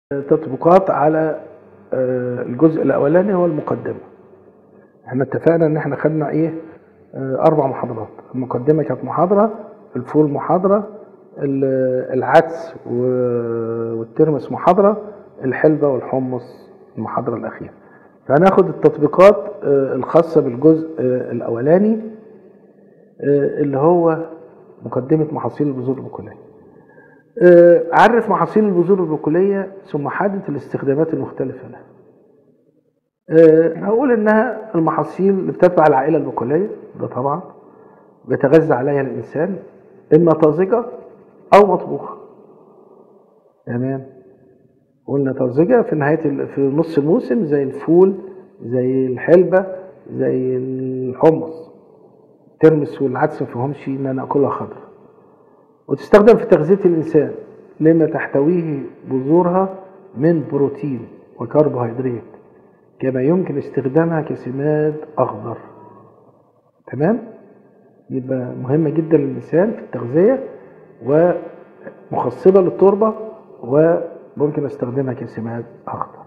تطبيقات على آه، الجزء الاولاني هو المقدمه احنا اتفقنا ان احنا خدنا ايه آه، اربع محاضرات المقدمه كانت محاضره الفول محاضره ال- العدس و- والترمس محاضره الحلبه والحمص المحاضره الاخيره فهناخد التطبيقات آه، الخاصه بالجزء آه، الاولاني آه، اللي هو مقدمه محاصيل البذور البقوليه آه، عرف محاصيل البذور البقولية ثم حدد الاستخدامات المختلفة لها. آه، هقول إنها المحاصيل اللي بتتبع العائلة البقولية ده طبعا بيتغذى عليها الإنسان إما طازجة أو مطبوخة. تمام قلنا طازجة في نهاية ال- في نص الموسم زي الفول زي الحلبة زي الحمص. الترمس والعدس ما فيهمش إن أنا آكلها خضرا. وتستخدم في تغذية الإنسان لما تحتويه بذورها من بروتين وكربوهيدرات كما يمكن استخدامها كسماد أخضر تمام؟ يبقى مهمة جدا للإنسان في التغذية ومخصبة للتربة وممكن استخدمها كسماد أخضر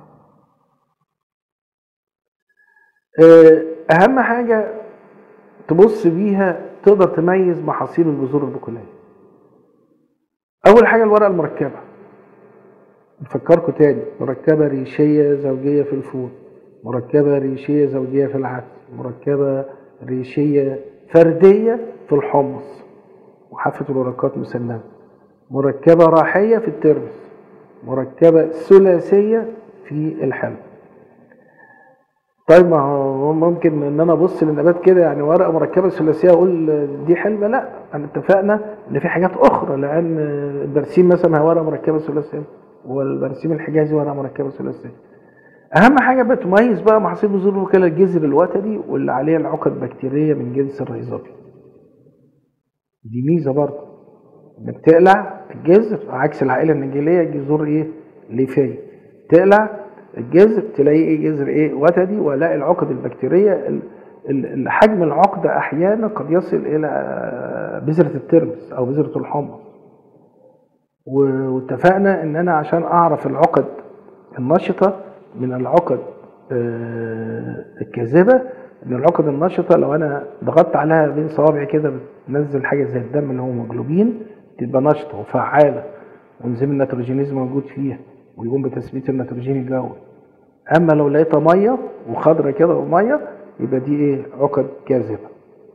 آه، أهم حاجة تبص بيها تقدر تميز محاصيل البذور البقولية اول حاجه الورقه المركبه نفكركم تاني مركبه ريشيه زوجيه في الفول مركبه ريشيه زوجيه في العدس مركبه ريشيه فرديه في الحمص وحافه الورقات مسلمه مركبه راحيه في الترمس مركبه ثلاثيه في الحلب طيب ما هو ممكن ان انا ابص للنبات كده يعني ورقه مركبه ثلاثيه اقول دي حلبه لا احنا اتفقنا ان في حاجات اخرى لان البرسيم مثلا هي ورقه مركبه ثلاثيه والبرسيم الحجازي ورقه مركبه ثلاثيه اهم حاجه بتميز بقى محاصيل بذور الوكاله الجذر الوتدي واللي عليه العقد بكتيريه من جنس الريزوبيا دي ميزه برضه انك تقلع الجذر عكس العائله النجيليه جذور ايه ليفيه تقلع الجذر تلاقيه ايه جذر ايه وتدي والاقي العقد البكتيريه ال- ال- حجم العقدة احيانا قد يصل الى بذرة الترمس او بذرة الحمص و- واتفقنا ان انا عشان اعرف العقد النشطة من العقد آه، الكاذبة ان العقد النشطة لو انا ضغطت عليها بين صوابعي كده بتنزل حاجة زي الدم اللي هو هيموجلوبين تبقى نشطة وفعالة وانزيم النيتروجينيز موجود فيها ويقوم بتثبيت النيتروجين الجوي اما لو لقيتها ميه وخضره كده وميه يبقى دي ايه عقد كاذبه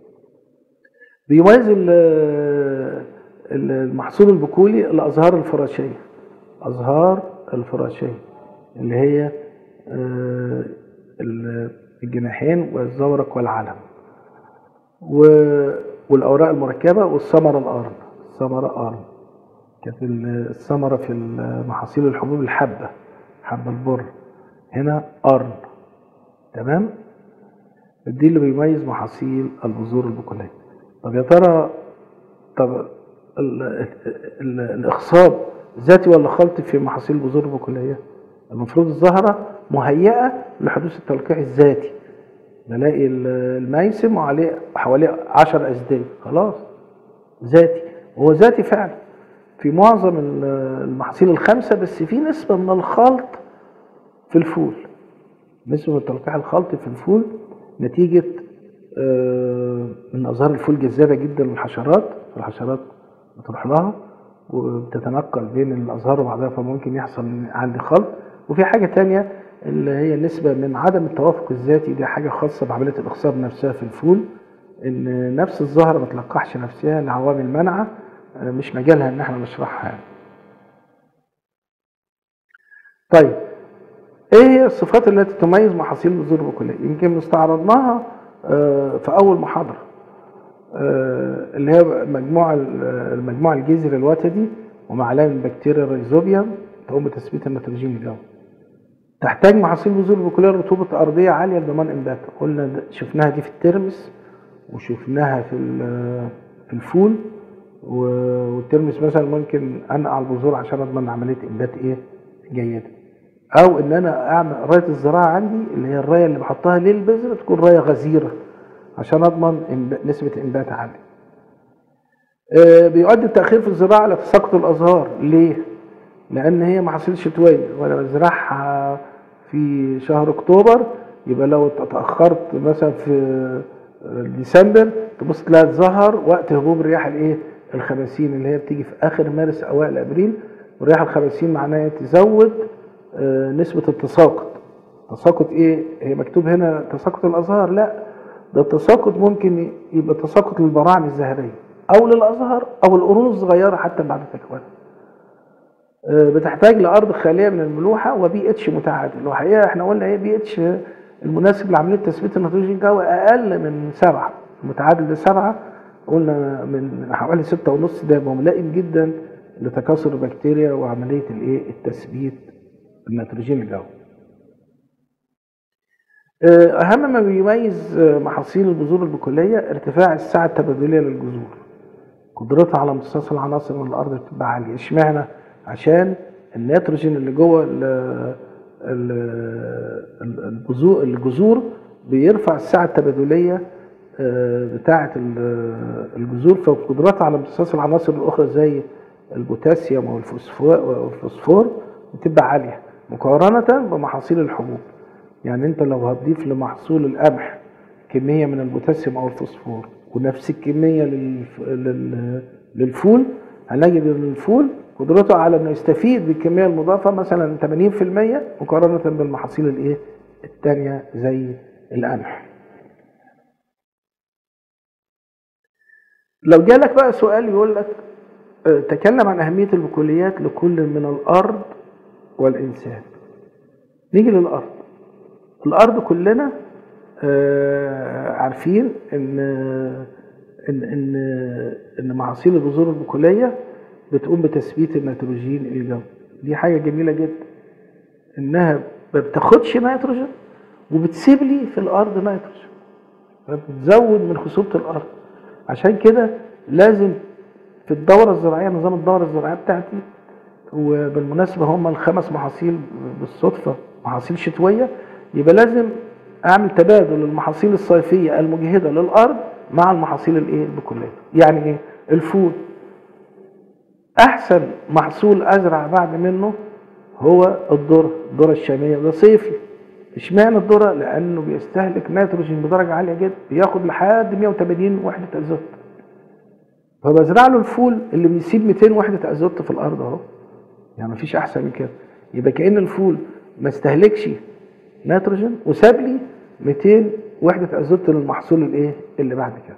بيميز ال- ال- المحصول البقولي الازهار الفراشيه ازهار الفراشيه اللي هي آه، ال- الجناحين والزورق والعلم و- والاوراق المركبه والثمره القرن الثمره قرن كانت ال- الثمره في محاصيل الحبوب الحبه حب البر هنا قرن تمام دي اللي بيميز محاصيل البذور البقوليه طب يا ترى طب ال ال الاخصاب ذاتي ولا خلطي في محاصيل البذور البقوليه المفروض الزهره مهيئه لحدوث التلقيح الذاتي بلاقي ال- الميسم وعليه حواليه 10 اسدال خلاص ذاتي هو ذاتي فعلا في معظم ال- المحاصيل الخمسه بس في نسبه من الخلط في الفول نسبة التلقيح الخلطي في الفول نتيجة آه، من أزهار الفول جذابة جدا للحشرات الحشرات بتروح لها وبتتنقل بين الأزهار وبعضها فممكن يحصل عندي خلط وفي حاجة تانية اللي هي نسبة من عدم التوافق الذاتي دي حاجة خاصة بعملية الإخصاب نفسها في الفول إن نفس الزهرة ما تلقحش نفسها لعوامل منعة آه، مش مجالها إن احنا نشرحها يعني. طيب ايه هي الصفات التي تميز محاصيل البذور البقوليه يمكن استعرضناها آه، في اول محاضره آه، اللي هي مجموعه المجموعه الجذر الوتدي ومعلم البكتيريا الريزوبيوم تقوم بتثبيت النيتروجين الجوي تحتاج محاصيل البذور البقوليه رطوبه ارضيه عاليه لضمان انباتها قلنا ده- شفناها دي في الترمس وشفناها في ال- في الفول و- والترمس مثلا ممكن انقع البذور عشان اضمن عمليه انبات ايه جيده او ان انا اعمل رايه الزراعه عندي اللي هي الرايه اللي بحطها للبذره تكون رايه غزيره عشان اضمن إنب- نسبه انبات عاليه آه، بيؤدي التاخير في الزراعه لتساقط الازهار ليه لان هي محاصيل شتويه وانا بزرعها في شهر اكتوبر يبقى لو اتاخرت مثلا في ديسمبر تبص تلاقي ظهر وقت هبوب الرياح الايه الخمسين اللي هي بتيجي في اخر مارس اوائل ابريل والرياح الخمسين معناها تزود آه، نسبه التساقط تساقط ايه هي مكتوب هنا تساقط الازهار لا ده التساقط ممكن يبقى تساقط للبراعم الزهريه او للازهار او القرون الصغيره حتى بعد تكوينها آه، بتحتاج لارض خاليه من الملوحه وبي اتش متعادل وحقيقه احنا قلنا ايه بي اتش المناسب لعمليه تثبيت النيتروجين الجوي اقل من سبعه المتعادل لسبعه قلنا من حوالي ستة ونص ده يبقى ملائم جدا لتكاثر البكتيريا وعمليه الايه التثبيت النيتروجين الجوي آه، اهم ما بيميز آه، محاصيل البذور البقوليه ارتفاع السعه التبادليه للجذور قدرتها على امتصاص العناصر من الارض بتبقى عاليه اشمعنى عشان النيتروجين اللي جوه ال- ال- الجذور الجذور بيرفع السعه التبادليه آه، بتاعه ال- الجذور فقدرتها على امتصاص العناصر الاخرى زي البوتاسيوم والفوسفور والفوسفور بتبقى عاليه مقارنه بمحاصيل الحبوب يعني انت لو هتضيف لمحصول القمح كميه من البوتاسيوم او الفوسفور ونفس الكميه للف... لل... للفول هنجد ان الفول قدرته على انه يستفيد بالكميه المضافه مثلا 80% مقارنه بالمحاصيل الايه الثانيه زي القمح لو جالك بقى سؤال يقول لك آه، تكلم عن اهميه البقوليات لكل من الارض والانسان نيجي للارض الارض كلنا آه، عارفين ان ان ان ان محاصيل البذور البقوليه بتقوم بتثبيت النيتروجين الجوي دي حاجه جميله جدا انها ما بتاخدش نيتروجين وبتسيب لي في الارض نيتروجين بتزود من خصوبه الارض عشان كده لازم في الدوره الزراعيه نظام الدوره الزراعيه بتاعتي وبالمناسبه هم الخمس محاصيل بالصدفه محاصيل شتويه يبقى لازم اعمل تبادل المحاصيل الصيفيه المجهده للارض مع المحاصيل الايه البقوليه يعني ايه الفول احسن محصول ازرع بعد منه هو الذره الذره الشاميه ده صيفي اشمعنى الذره لانه بيستهلك نيتروجين بدرجه عاليه جدا بياخد لحد 180 وحده ازوت فبزرع له الفول اللي بيسيب 200 وحده ازوت في الارض اهو يعني مفيش احسن من كده يبقى كأن الفول ما استهلكش نيتروجين وساب لي 200 وحده ازوت للمحصول الايه اللي بعد كده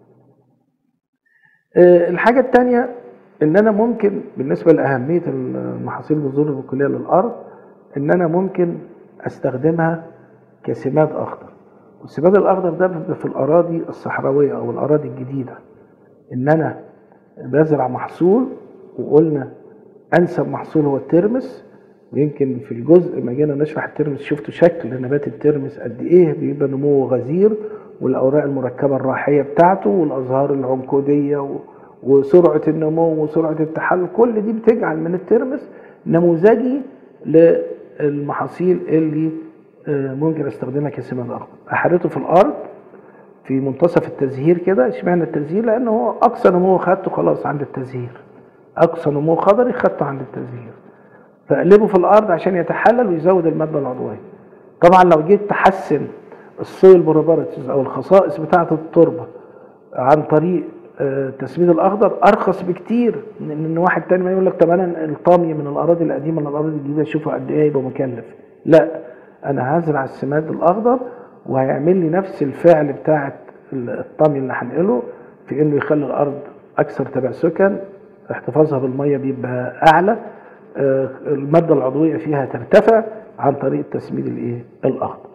آه، الحاجه الثانيه ان انا ممكن بالنسبه لاهميه المحاصيل البذور البقوليه للارض ان انا ممكن استخدمها كسماد اخضر والسماد الاخضر ده بيبقى في الاراضي الصحراويه او الاراضي الجديده ان انا بزرع محصول وقلنا انسب محصول هو الترمس ويمكن في الجزء ما جينا نشرح الترمس شفتوا شكل نبات الترمس قد ايه بيبقى نموه غزير والاوراق المركبه الراحيه بتاعته والازهار العنقوديه و- وسرعه النمو وسرعه التحلل كل دي بتجعل من الترمس نموذجي للمحاصيل اللي آه، ممكن استخدمها كسماد اخضر احرته في الارض في منتصف التزهير كده اشمعنى التزهير لانه هو اقصى نمو خدته خلاص عند التزهير اقصى نمو خضري خدته عند التزهير فاقلبه في الارض عشان يتحلل ويزود الماده العضويه طبعا لو جيت تحسن السويل بروبرتيز او الخصائص بتاعه التربه عن طريق آه، التسميد الاخضر ارخص بكتير من ان واحد تاني ما يقول لك طب انا الطامي من الاراضي القديمه للاراضي الجديده شوفوا قد ايه يبقى مكلف لا انا هزرع السماد الاخضر وهيعمل لي نفس الفعل بتاعه الطامي اللي هنقله في انه يخلي الارض اكثر تماسكا احتفاظها بالميه بيبقى اعلى آه، الماده العضويه فيها ترتفع عن طريق التسميد الايه الاخضر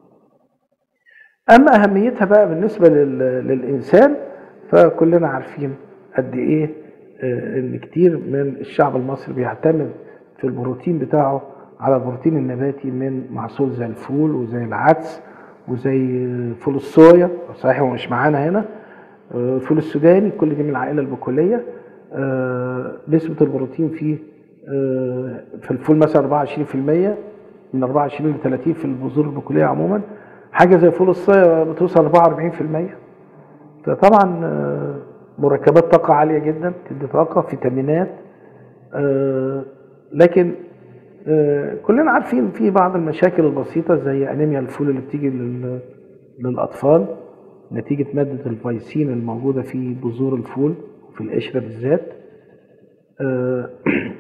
اما اهميتها بقى بالنسبه لل- للانسان فكلنا عارفين قد ايه آه، ان كتير من الشعب المصري بيعتمد في البروتين بتاعه على البروتين النباتي من محصول زي الفول وزي العدس وزي فول الصويا صحيح هو مش معانا هنا آه، الفول السوداني كل دي من العائله البقوليه آه، نسبه البروتين فيه آه، في الفول مثلا 24% من 24 ل 30 في البذور البقوليه عموما حاجه زي فول الصويا بتوصل 44% فطبعا آه، مركبات طاقه عاليه جدا تدي طاقه فيتامينات آه، لكن آه، كلنا عارفين في بعض المشاكل البسيطة زي أنيميا الفول اللي بتيجي لل- للأطفال نتيجة مادة الفيسين الموجودة في بذور الفول في القشرة بالذات آه،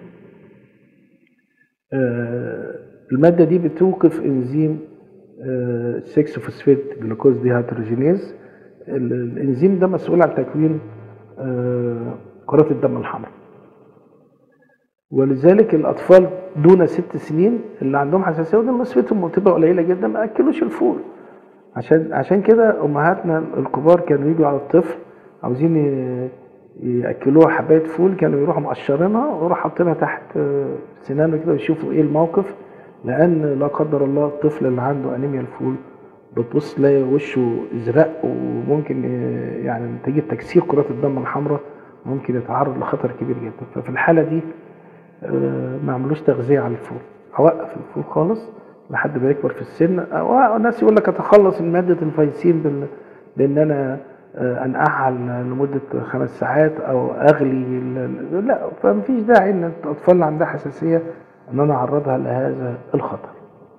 آه، المادة دي بتوقف انزيم 6 فوسفيت جلوكوز ديهيدروجينيز ال- الانزيم ده مسؤول عن تكوين آه، كرات الدم الحمراء ولذلك الاطفال دون ست سنين اللي عندهم حساسيه ودي نسبتهم بتبقى قليله جدا ما اكلوش الفول عشان عشان كده امهاتنا الكبار كانوا يجوا على الطفل عاوزين ي- ياكلوها حبايه فول كانوا يروحوا مقشرينها ويروحوا حاطينها تحت آه، سنانه كده ويشوفوا ايه الموقف لان لا قدر الله الطفل اللي عنده انيميا الفول بتبص تلاقي وشه ازرق وممكن ي- يعني نتيجه تكسير كرات الدم الحمراء ممكن يتعرض لخطر كبير جدا ففي الحاله دي آه، ما عملوش تغذيه على الفول اوقف الفول خالص لحد ما يكبر في السن او الناس يقول لك اتخلص من ماده الفيسين بال- بان انا آه، انقعها لمده خمس ساعات او اغلي ال- ال- لا فمفيش داعي ان الاطفال اللي عندها حساسيه ان انا اعرضها لهذا الخطر.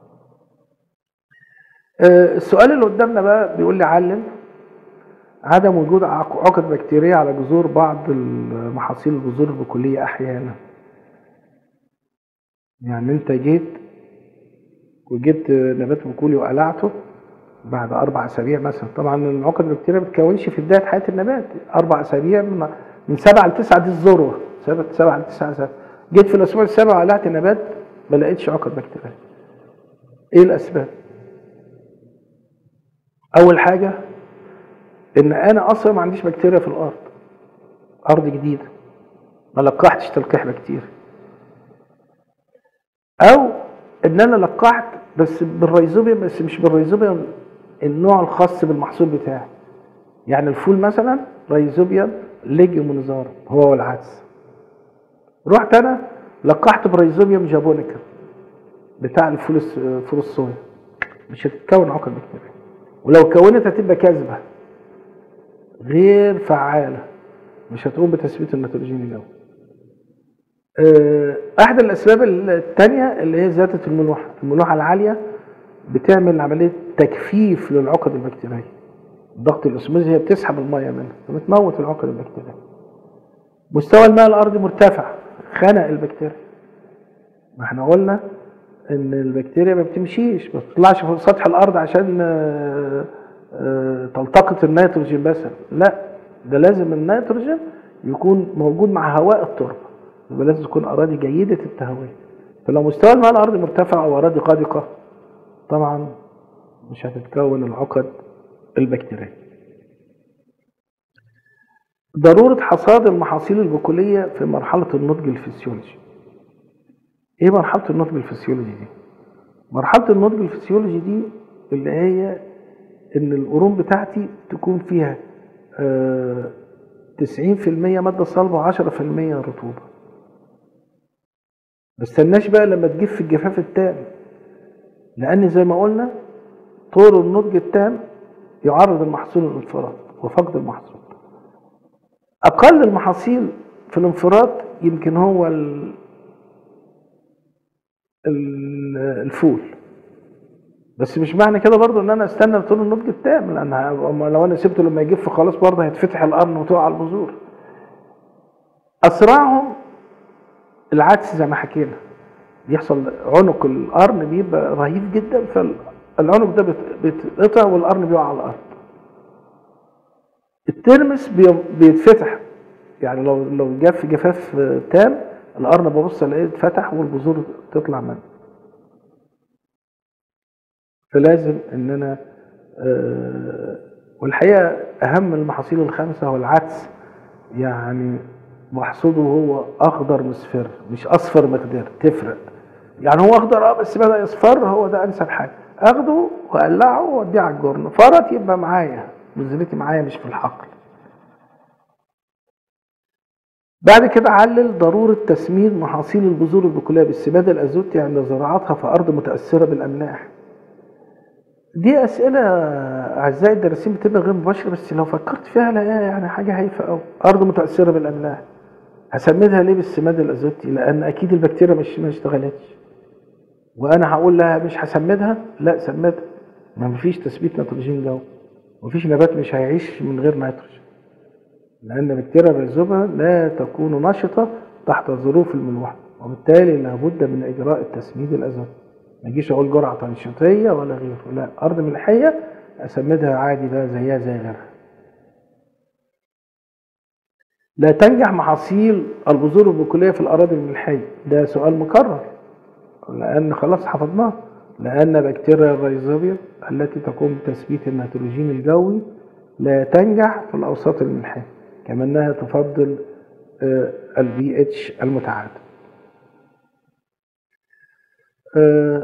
آه، السؤال اللي قدامنا بقى بيقول لي علم عدم وجود عق- عقد بكتيرية على جذور بعض المحاصيل البذور البقولية أحيانا يعني أنت جيت وجبت نبات بقولي وقلعته بعد أربع أسابيع مثلا طبعا العقد البكتيرية ما بتكونش في بداية حياة النبات أربع أسابيع من, من سبعة لتسعة دي الذروة سبعة سبعة لتسعة أسابيع جيت في الأسبوع السابع وقلعت نبات ما لقيتش عقد بكتيرية إيه الأسباب؟ أول حاجة ان انا اصلا ما عنديش بكتيريا في الارض ارض جديده ما لقحتش تلقيح بكتيري او ان انا لقحت بس بالريزوبيوم بس مش بالريزوبيوم النوع الخاص بالمحصول بتاعي يعني الفول مثلا ريزوبيوم ليجيومونيزار هو والعدس رحت انا لقحت بريزوبيوم جابونيكا بتاع الفول الس- فول الصويا مش هتتكون عقد بكتيريا ولو كونت هتبقى كاذبه غير فعالة مش هتقوم بتثبيت النيتروجين الجوي آه، أحد الأسباب الثانية اللي هي زيادة الملوحة الملوحة العالية بتعمل عملية تجفيف للعقد البكتيرية ضغط الأسموزي هي بتسحب المية منها فبتموت العقد البكتيرية مستوى الماء الأرضي مرتفع خنق البكتيريا ما احنا قلنا ان البكتيريا ما بتمشيش ما بتطلعش فوق سطح الارض عشان آه، آه، تلتقط النيتروجين بس لا ده لازم النيتروجين يكون موجود مع هواء التربه يبقى لازم تكون اراضي جيده التهويه فلو مستوى الماء الارضي مرتفع او اراضي قادقه طبعا مش هتتكون العقد البكتيريه ضروره حصاد المحاصيل البقوليه في مرحله النضج الفسيولوجي ايه مرحله النضج الفسيولوجي دي مرحله النضج الفسيولوجي دي اللي هي ان القرون بتاعتي تكون فيها آه، 90% ماده صلبه و10% رطوبه ما استناش بقى لما تجف في الجفاف التام لان زي ما قلنا طول النضج التام يعرض المحصول للانفراد وفقد المحصول اقل المحاصيل في الانفراد يمكن هو ال- ال- الفول بس مش معنى كده برضو ان انا استنى طول النضج التام لان ه- لو انا سبته لما يجف خلاص برضه هيتفتح القرن وتقع البذور اسرعهم العدس زي ما حكينا بيحصل عنق القرن بيبقى رهيب جدا فالعنق ده بيت- بيتقطع والقرن بيقع على الارض الترمس بي- بيتفتح يعني لو لو جف جفاف تام القرن ببص الاقيه اتفتح والبذور تطلع منه فلازم ان انا آه، والحقيقه اهم المحاصيل الخمسه هو العدس يعني محصوده هو اخضر مصفر مش اصفر مخضر تفرق يعني هو اخضر اه بس بدا يصفر هو ده انسب حاجه اخده واقلعه واوديه على الجرن فرط يبقى معايا بذرتي معايا مش في الحقل بعد كده علل ضرورة تسميد محاصيل البذور البقولية بالسماد الأزوتي عند زراعتها في أرض متأثرة بالأملاح دي أسئلة أعزائي الدارسين بتبقى غير مباشرة بس لو فكرت فيها لا يعني حاجة هايفة أوي أرض متأثرة بالأملاح هسمدها ليه بالسماد الازوتي لان اكيد البكتيريا مش ما اشتغلتش وانا هقول لها مش هسمدها لا سمدها ما فيش تثبيت نيتروجين جو مفيش نبات مش هيعيش من غير نيتروجين لان بكتيريا الريزوبا لا تكون نشطه تحت ظروف الملوحه وبالتالي لابد من اجراء التسميد الازوتي ما اجيش اقول جرعه تنشيطيه ولا غيره لا ارض ملحيه اسمدها عادي بقى زيها زي غيرها لا تنجح محاصيل البذور البقوليه في الاراضي الملحيه ده سؤال مكرر لان خلاص حفظناه لان بكتيريا الريزوبيا التي تقوم بتثبيت النيتروجين الجوي لا تنجح في الاوساط الملحيه كما انها تفضل البي اتش المتعادل آه،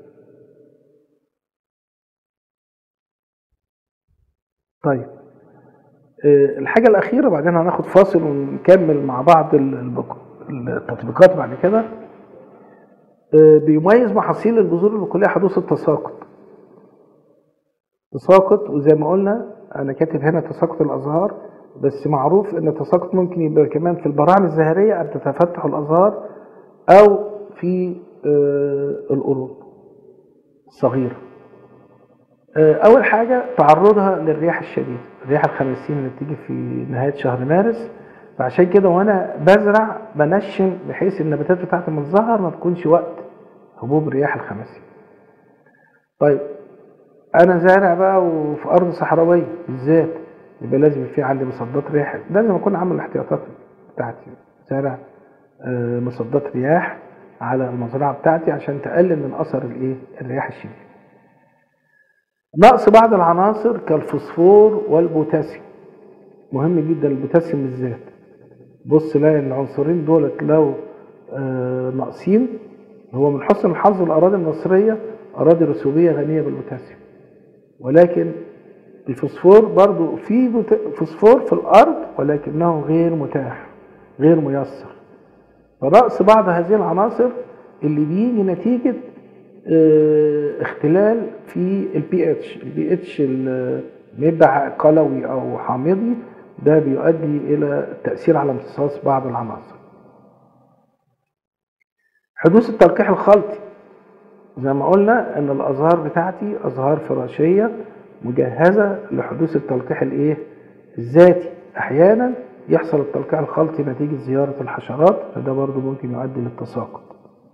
طيب آه، الحاجة الأخيرة بعدين هناخد فاصل ونكمل مع بعض ال- البق- التطبيقات بعد كده آه، بيميز محاصيل البذور البقولية حدوث التساقط تساقط وزي ما قلنا أنا كاتب هنا تساقط الأزهار بس معروف إن التساقط ممكن يبقى كمان في البراعم الزهرية قبل تفتح الأزهار أو في آه، القرون الصغيرة آه، أول حاجة تعرضها للرياح الشديدة الرياح الخمسين اللي بتيجي في نهاية شهر مارس فعشان كده وأنا بزرع بنشن بحيث النباتات بتاعتي لما تظهر ما تكونش وقت هبوب الرياح الخمسين طيب أنا زارع بقى وفي أرض صحراوية بالذات يبقى لازم يبقى في عندي مصدات رياح لازم أكون عامل الاحتياطات بتاعتي زارع آه، مصدات رياح على المزرعة بتاعتي عشان تقلل من أثر الإيه الرياح الشديدة نقص بعض العناصر كالفوسفور والبوتاسيوم مهم جدا البوتاسيوم بالذات بص لاقي العنصرين دولت لو آه، ناقصين هو من حسن الحظ الاراضي المصريه اراضي رسوبيه غنيه بالبوتاسيوم ولكن الفوسفور برضو في بوت- فوسفور في الارض ولكنه غير متاح غير ميسر فنقص بعض هذه العناصر اللي بيجي نتيجه آه، اختلال في البي اتش البي اتش بيبقى قلوي او حامضي ده بيؤدي الى التاثير على امتصاص بعض العناصر حدوث التلقيح الخلطي زي ما قلنا ان الازهار بتاعتي ازهار فراشيه مجهزه لحدوث التلقيح الايه الذاتي احيانا يحصل التلقيح الخلطي نتيجه زياره الحشرات فده برضو ممكن يؤدي للتساقط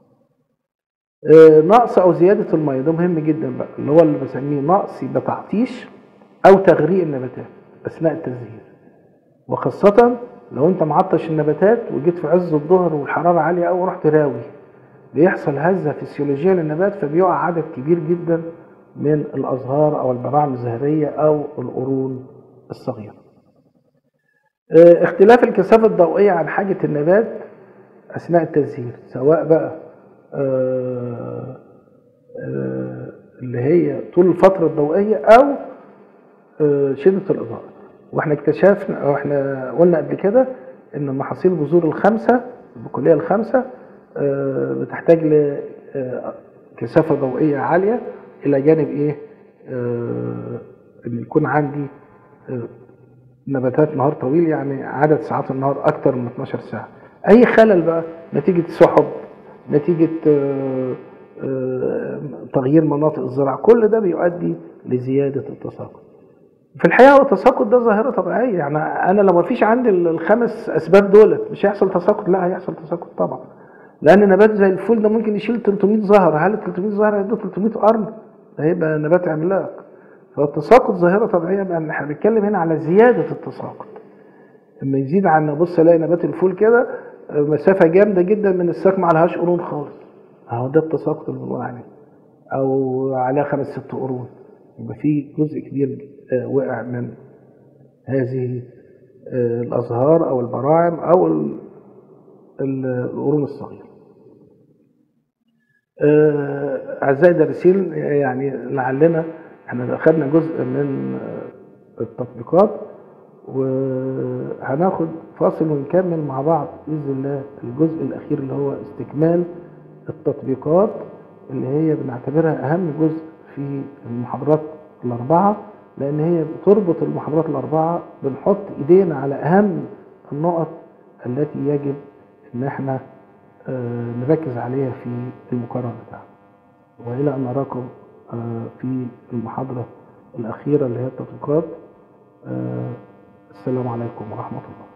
آه، نقص او زياده الميه ده مهم جدا بقى اللي هو اللي بسميه نقص يبقى تعطيش او تغريق النباتات اثناء التزهير وخاصه لو انت معطش النباتات وجيت في عز الظهر والحراره عاليه قوي ورحت راوي بيحصل هزه فسيولوجيه للنبات فبيقع عدد كبير جدا من الازهار او البراعم الزهريه او القرون الصغيره آه، اختلاف الكثافه الضوئيه عن حاجه النبات اثناء التزهير سواء بقى آه، آه، اللي هي طول الفترة الضوئية أو آه، شدة الإضاءة واحنا اكتشفنا أو احنا قلنا قبل كده إن محاصيل بذور الخمسة البقولية الخمسة آه، بتحتاج لكثافة ضوئية عالية إلى جانب إيه؟ آه، إن يكون عندي آه، نباتات نهار طويل يعني عدد ساعات النهار أكتر من 12 ساعة أي خلل بقى نتيجة سحب نتيجة آه، آه، تغيير مناطق الزراعة كل ده بيؤدي لزيادة التساقط في الحقيقة هو التساقط ده ظاهرة طبيعية يعني أنا لو ما فيش عندي الخمس أسباب دولت مش هيحصل تساقط لا هيحصل تساقط طبعا لأن نبات زي الفول ده ممكن يشيل 300 زهرة هل ال 300 زهرة هيدوا 300 قرن ده هيبقى نبات عملاق فالتساقط ظاهرة طبيعية لأن احنا بنتكلم هنا على زيادة التساقط لما يزيد عن بص الاقي نبات الفول كده مسافه جامده جدا من الساق ما عليهاش قرون خالص اهو ده التساقط اللي بنقول عليه او عليها خمس ست قرون يبقى في جزء كبير آه، وقع من هذه آه، الازهار او البراعم او ال- ال- القرون الصغيره آه، اعزائي الدارسين يعني لعلنا احنا اخذنا جزء من آه، التطبيقات وهناخد فاصل ونكمل مع بعض باذن الله الجزء الاخير اللي هو استكمال التطبيقات اللي هي بنعتبرها اهم جزء في المحاضرات الاربعه لان هي بتربط المحاضرات الاربعه بنحط ايدينا على اهم النقط التي يجب ان احنا آه، نركز عليها في المقارنه بتاعنا والى ان نراكم آه، في المحاضره الاخيره اللي هي التطبيقات آه، السلام عليكم ورحمه الله